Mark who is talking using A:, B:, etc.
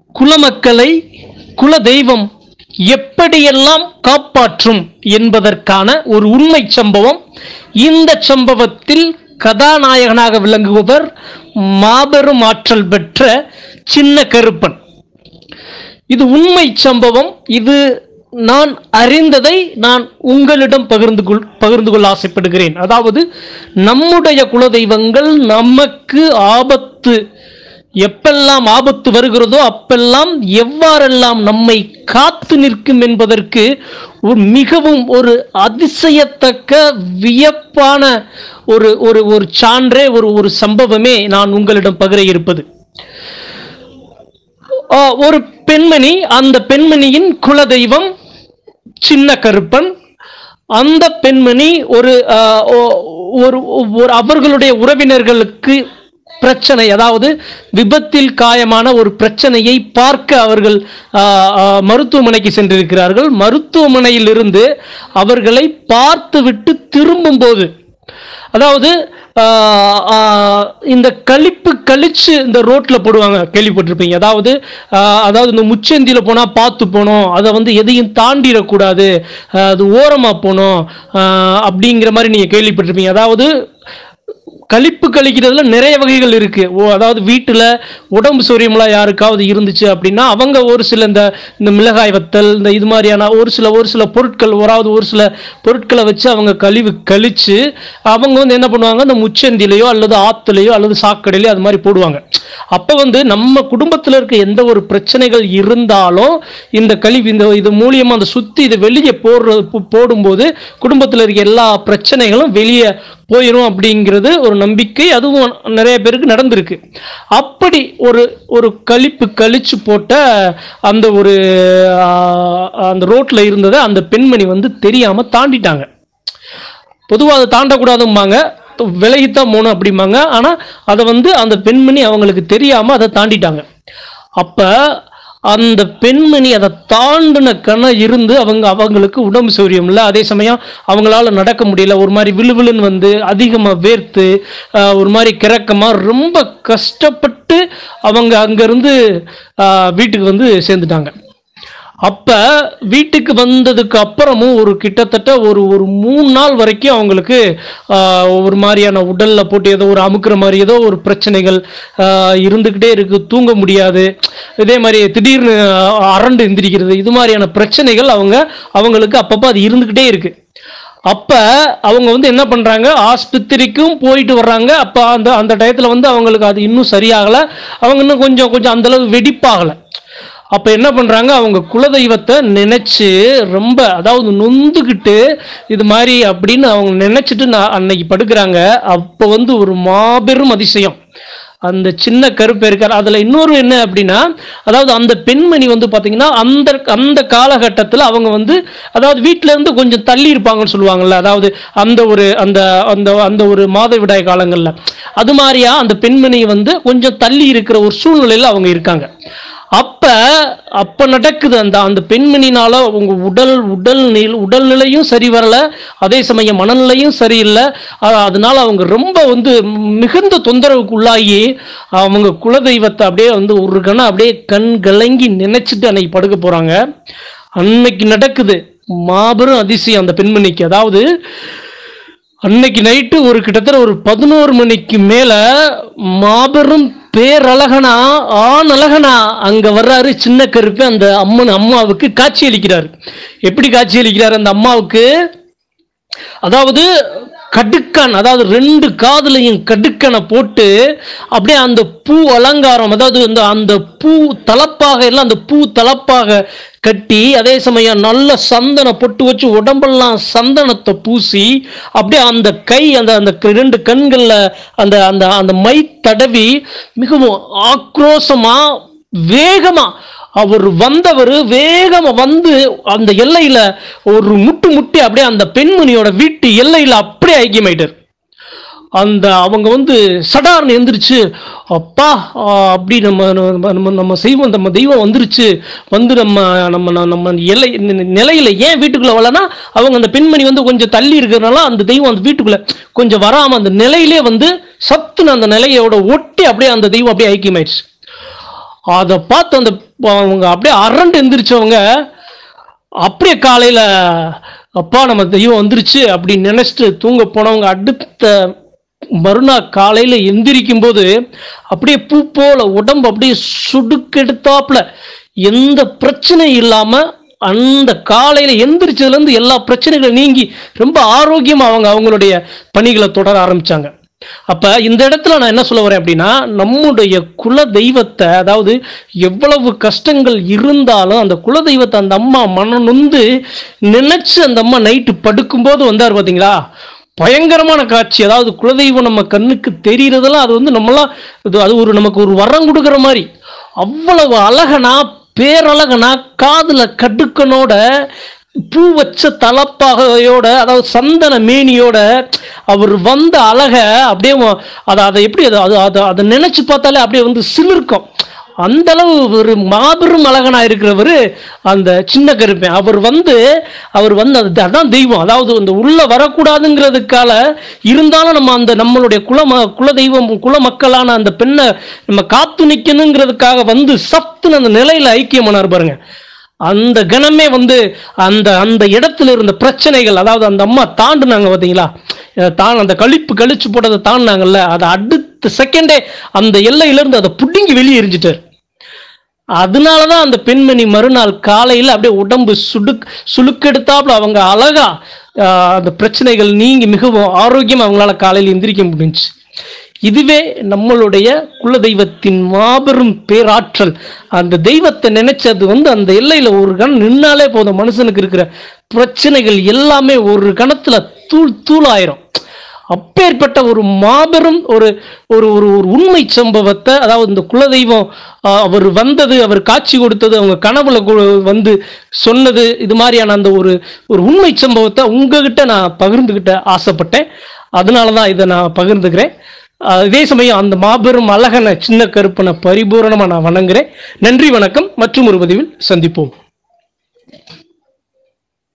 A: குலமக்களை குல தெய்வம் எப்படியெல்லாம் காப்பாற்றும் என்பதற்கான ஒரு உண்மை சம்பவம் இந்த சம்பவத்தில் கதாநாயகனாக விளங்குபவர் மாபெரும் ஆற்றல் பெற்ற சின்ன கருப்பன் இது உண்மை சம்பவம் இது நான் அறிந்ததை நான் உங்களிடம் பகிர்ந்து கொள் பகிர்ந்து கொள்ள ஆசைப்படுகிறேன் அதாவது நம்முடைய குலதெய்வங்கள் நமக்கு ஆபத்து எப்பெல்லாம் ஆபத்து வருகிறதோ அப்பெல்லாம் எவ்வாறெல்லாம் நம்மை காத்து நிற்கும் என்பதற்கு ஒரு மிகவும் ஒரு அதிசயத்தக்க வியப்பான ஒரு ஒரு ஒரு சான்றே ஒரு ஒரு சம்பவமே நான் உங்களிடம் பகிர இருப்பது ஆ, ஒரு பெண்மணி அந்த பெண்மணியின் குலதெய்வம் சின்ன கருப்பன் அந்த பெண்மணி ஒரு ஆ, ஓ- ஒரு ஒரு அவர்களுடைய உறவினர்களுக்கு பிரச்சனை அதாவது விபத்தில் காயமான ஒரு பிரச்சனையை பார்க்க அவர்கள் ஆ, ஆ, மருத்துவமனைக்கு சென்றிருக்கிறார்கள் மருத்துவமனையிலிருந்து அவர்களை பார்த்துவிட்டு திரும்பும்போது அதாவது ஆஹ், ஆஹ், இந்த கழிப்பு கழிச்சு இந்த ரோட்ல போடுவாங்க கேள்விப்பட்டிருப்பீங்க அதாவது ஆஹ், அதாவது இந்த முச்சந்தியில போனா பார்த்து போகணும் அதை வந்து எதையும் தாண்டிடக்கூடாது ஆஹ், அது ஓரமா போகணும் ஆஹ், அப்படிங்கிற மாதிரி நீங்க கேள்விப்பட்டிருப்பீங்க அதாவது கழிப்பு கழிக்கிறதுல நிறைய வகைகள் இருக்கு ஓ அதாவது வீட்டில் உடம்பு சௌரியமெல்லாம் யாருக்காவது இருந்துச்சு அப்படின்னா அவங்க ஒரு சில இந்த இந்த மிளகாய் வத்தல் இந்த இது மாதிரியான ஒரு சில ஒரு சில பொருட்கள் ஒராவது ஒரு சில பொருட்களை வச்சு அவங்க கழிவு கழிச்சு அவங்க வந்து என்ன பண்ணுவாங்க இந்த முச்சந்திலையோ அல்லது ஆத்துலையோ அல்லது சாக்கடையிலையோ அது மாதிரி போடுவாங்க அப்போ வந்து நம்ம குடும்பத்தில் இருக்க எந்த ஒரு பிரச்சனைகள் இருந்தாலும் இந்த கழிவு இந்த இது மூலியமா அந்த சுத்தி இதை வெளியே போடுறது போ- போடும்போது குடும்பத்தில் இருக்க எல்லா பிரச்சனைகளும் வெளியே போயிடும் அப்படிங்கிறது ஒரு நம்பிக்கை அதுவும் நிறைய பேருக்கு நடந்திருக்கு அப்படி ஒரு ஒரு கழிப்பு கழிச்சு போட்ட அந்த ஒரு ஆஹ், அந்த ரோட்ல இருந்ததை அந்த பெண்மணி வந்து தெரியாம தாண்டிட்டாங்க பொதுவாக அதை தாண்டக்கூடாதும்பாங்க விலகித்தான் போகணும் அப்படிம்பாங்க ஆனால் அதை வந்து அந்த பெண்மணி அவங்களுக்கு தெரியாமல் அதை தாண்டிட்டாங்க அப்போ அந்த பெண்மணி அதை தாண்டின கண இருந்து அவங்க அவங்களுக்கு உடம்பு சௌரியம் இல்லை அதே சமயம் அவங்களால நடக்க முடியல ஒரு மாதிரி விழுவிழுன்னு வந்து அதிகமாக வேர்த்து ஆஹ், ஒரு மாதிரி கிறக்கமாக ரொம்ப கஷ்டப்பட்டு அவங்க அங்கேருந்து வீட்டுக்கு வந்து சேர்ந்துட்டாங்க அப்ப வீட்டுக்கு வந்ததுக்கு அப்புறமும் ஒரு கிட்டத்தட்ட ஒரு ஒரு மூணு நாள் வரைக்கும் அவங்களுக்கு ஆஹ், ஒரு மாதிரியான உடல்ல போட்டு ஏதோ ஒரு அமுக்குற மாதிரி ஏதோ ஒரு பிரச்சனைகள் ஆஹ், இருந்துக்கிட்டே இருக்கு தூங்க முடியாது இதே மாதிரி திடீர்னு ஆஹ், அரண்டு எந்திரிக்கிறது இது மாதிரியான பிரச்சனைகள் அவங்க அவங்களுக்கு அப்பப்போ அது இருந்துக்கிட்டே இருக்கு அப்ப அவங்க வந்து என்ன பண்றாங்க ஆஸ்பத்திரிக்கும் போயிட்டு வர்றாங்க அப்ப அந்த அந்த டயத்துல வந்து அவங்களுக்கு அது இன்னும் சரியாகல அவங்க இன்னும் கொஞ்சம் கொஞ்சம் அந்த அளவு வெடிப்பாகல அப்ப என்ன பண்றாங்க அவங்க குலதெய்வத்தை நினைச்சு ரொம்ப அதாவது நொந்துக்கிட்டு இது மாதிரி அப்படின்னு அவங்க நினைச்சிட்டு நான் அன்னைக்கு படுக்கிறாங்க அப்ப வந்து ஒரு மாபெரும் அதிசயம் அந்த சின்ன கருப்பு இருக்கார் அதுல இன்னொரு என்ன அப்படின்னா அதாவது அந்த பெண்மணி வந்து பாத்தீங்கன்னா அந்த அந்த காலகட்டத்தில் அவங்க வந்து அதாவது வீட்ல இருந்து கொஞ்சம் தள்ளி இருப்பாங்கன்னு சொல்லுவாங்கல்ல அதாவது அந்த ஒரு அந்த அந்த அந்த ஒரு மாதவிடாய் காலங்கள்ல அது மாதிரியா அந்த பெண்மணி வந்து கொஞ்சம் தள்ளி இருக்கிற ஒரு சூழ்நிலையில அவங்க இருக்காங்க அப்ப அப்ப நடக்குது அந்த அந்த பெண்மணினால உங்க உடல் உடல் நில் உடல்நிலையும் சரி வரல அதே சமயம் மனநிலையும் சரியில்லை அ- அதனால அவங்க ரொம்ப வந்து மிகுந்த தொந்தரவுக்கு உள்ளாகி அவங்க குலதெய்வத்தை அப்படியே வந்து ஒரு கணம் அப்படியே கண் கலங்கி நினைச்சிட்டு அன்னைக்கு படுக்க போறாங்க அன்னைக்கு நடக்குது மாபெரும் அதிசயம் அந்த பெண்மணிக்கு அதாவது அன்னைக்கு நைட்டு ஒரு கிட்டத்தட்ட ஒரு பதினோரு மணிக்கு மேல மாபெரும் பேரழகனா ஆண் அழகனா அங்க வர்றாரு சின்ன கருப்பு அந்த அம்மன் அம்மாவுக்கு காட்சி அளிக்கிறார் எப்படி காட்சி அளிக்கிறார் அந்த அம்மாவுக்கு அதாவது கடுக்கன் அதாவது ரெண்டு காதுலையும் கடுக்கனை போட்டு அப்படியே அந்த பூ அலங்காரம் அதாவது அந்த அந்த பூ தலப்பாக எல்லாம் அந்த பூ தலப்பாக கட்டி அதே சமயம் நல்ல சந்தன பொட்டு வச்சு உடம்பெல்லாம் சந்தனத்தை பூசி அப்படியே அந்த கை அந்த அந்த ரெண்டு கண்கள்ல அந்த அந்த அந்த மை தடவி மிகவும் ஆக்ரோஷமா வேகமா அவர் வந்தவர் வேகமா வந்து அந்த எல்லையில ஒரு முட்டு முட்டி அப்படியே அந்த பெண்மணியோட வீட்டு எல்லையில அப்படியே ஐக்கியமாயிட்டார் அந்த அவங்க வந்து சடார்னு எந்திரிச்சு அப்பா ஆ, அப்படி நம்ம நம்ம நம்ம நம்ம செய்வோம் நம்ம தெய்வம் வந்துருச்சு வந்து நம்ம நம்ம நம்ம- நம்ம எல்லை நி- நிலையில ஏன் வீட்டுக்குள்ள வரலன்னா அவங்க அந்த பெண்மணி வந்து கொஞ்சம் தள்ளி இருக்கிறதுனால அந்த தெய்வம் அந்த வீட்டுக்குள்ள கொஞ்சம் வராம அந்த நிலையிலே வந்து சத்துன அந்த நிலையோட ஒட்டி அப்படியே அந்த தெய்வம் அப்படியே ஐக்கியமாயிடுச்சு அதை பார்த்து அந்த அவங்க அப்படியே அரண்டு எந்திரிச்சவங்க அப்படியே காலையில அப்பா நம்ம தெய்வம் வந்துருச்சு அப்படின்னு நினைச்சிட்டு தூங்க போனவங்க அடுத்த மறுநாள் காலையில எந்திரிக்கும் போது அப்படியே பூ போல உடம்பு அப்படியே சுடுக்கெடுத்தாப்புல எந்த பிரச்சனையும் இல்லாம அந்த காலையில எந்திரிச்சதுல இருந்து எல்லா பிரச்சனைகளும் நீங்கி ரொம்ப ஆரோக்கியமா அவங்க அவங்களுடைய பணிகளை தொடர ஆரம்பிச்சாங்க அப்ப இந்த இடத்துல நான் என்ன சொல்ல வரேன் அப்படின்னா நம்முடைய குல தெய்வத்தை அதாவது எவ்வளவு கஷ்டங்கள் இருந்தாலும் அந்த குல தெய்வத்தை அந்த அம்மா மனம் நொந்து நினைச்சு அந்த அம்மா நைட்டு படுக்கும்போது வந்தார் பாத்தீங்களா பயங்கரமான காட்சி அதாவது குலதெய்வம் நம்ம கண்ணுக்கு தெரியறதெல்லாம் அது வந்து நம்மளாம் இது அது ஒரு நமக்கு ஒரு வரம் கொடுக்குற மாதிரி அவ்வளவு அழகனா பேரழகனா காதுல கடுக்கனோட பூ வச்ச தலப்பாகையோட அதாவது சந்தன மேனியோட அவர் வந்த அழக அப்படியே ம- அதை அதை எப்படி அது அது அதை அதை நினைச்சு பார்த்தாலே அப்படியே வந்து சிலிர்க்கும் அந்த அளவு ஒரு மாபெரும் அழகனா இருக்கிறவர் அந்த சின்ன கருப்பன் அவர் வந்து அவர் வந்து அது அதான் தெய்வம் அதாவது அந்த உள்ள வரக்கூடாதுங்கிறதுக்கால இருந்தாலும் நம்ம அந்த நம்மளுடைய குல ம குல தெய்வம் குல மக்களான அந்த பெண்ணை நம்ம காத்து நிக்கணுங்கிறதுக்காக வந்து சத்துன்னு அந்த நிலையில ஐக்கியமானார் பாருங்க அந்த கணமே வந்து அந்த அந்த இடத்துல இருந்த பிரச்சனைகள் அதாவது அந்த அம்மா தாண்டுனாங்க பார்த்தீங்களா அஹ் தான் அந்த கழிப்பு கழிச்சு போட்டதை தாண்டினாங்கல்ல அதை அடுத்த செகண்டே அந்த எல்லையிலிருந்து அதை புடுங்கி வெளியே எரிஞ்சிட்டார் அதனால தான் அந்த பெண்மணி மறுநாள் காலையில் அப்படியே உடம்பு சுடுக் சுளுக்கெடுத்தாப்புல அவங்க அழகா ஆஹ், அந்த பிரச்சனைகள் நீங்கி மிகவும் ஆரோக்கியமா அவங்களால காலையில் எந்திரிக்க முடிஞ்சுச்சு இதுவே நம்மளுடைய குல தெய்வத்தின் மாபெரும் பேராற்றல் அந்த தெய்வத்தை நினைச்சது வந்து அந்த எல்லையில ஒரு கணம் நின்னாலே போதும் மனுஷனுக்கு இருக்கிற பிரச்சனைகள் எல்லாமே ஒரு கணத்துல தூள் தூளாயிரும் அப்பேற்பட்ட ஒரு மாபெரும் ஒரு ஒரு ஒரு ஒரு உண்மை சம்பவத்தை அதாவது இந்த குலதெய்வம் ஆஹ், அவர் வந்தது அவர் காட்சி கொடுத்தது அவங்க கனவுல கு- வந்து சொன்னது இது மாதிரியான அந்த ஒரு ஒரு உண்மை சம்பவத்தை உங்ககிட்ட நான் பகிர்ந்துகிட்ட ஆசைப்பட்டேன் அதனால தான் இதை நான் பகிர்ந்துக்கிறேன் ஆஹ், இதே சமயம் அந்த மாபெரும் அழகனை சின்ன கருப்பனை பரிபூரணமா நான் வணங்குறேன் நன்றி வணக்கம் மற்றும் ஒரு பதிவில் சந்திப்போம்